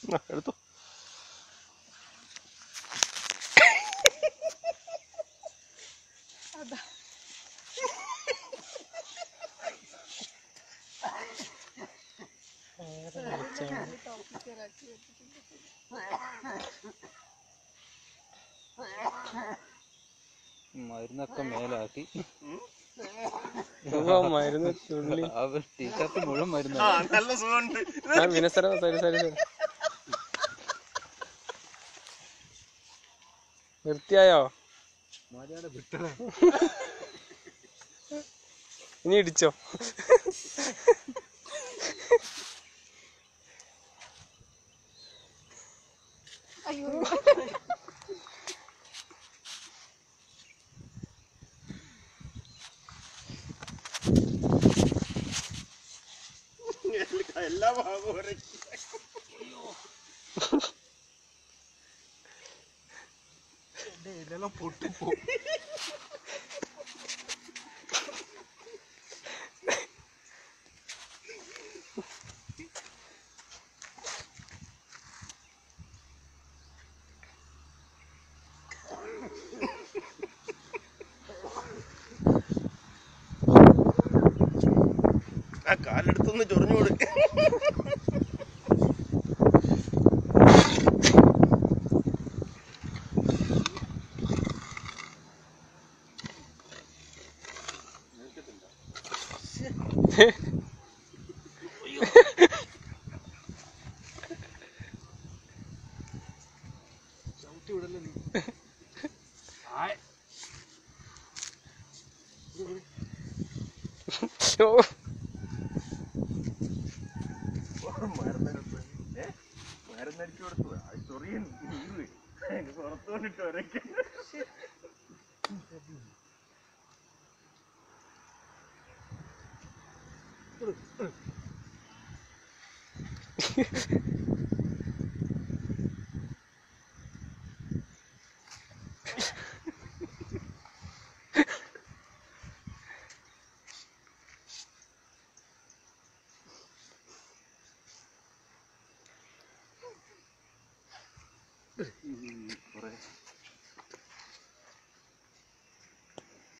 ആ, എടുത്തോ മരുന്നൊക്കെ മേലാക്കി ഇപ്പൊ മരുന്ന് തുള്ളി ആ ടീഷർട്ട് മുഴുവൻ മരുന്ന് ആ നല്ല സുഖമുണ്ട് ആ വിനസര സരി സരി സരി വൃത്തിയായോ ഇനി ഇടിച്ചോ എല്ലാ ഭാഗവും ഒരക്കി. ആ കാലെടുത്തൊന്ന് ചൊറിഞ്ഞു കൊടുക്ക ഓ മരുന്നെടുത്ത് ഏ മരുന്നടിച്ചു കൊടുത്തു ആ ചൊറിയൻ നീര് പുറത്തോണ്ടിട്ട് ഒരക്കി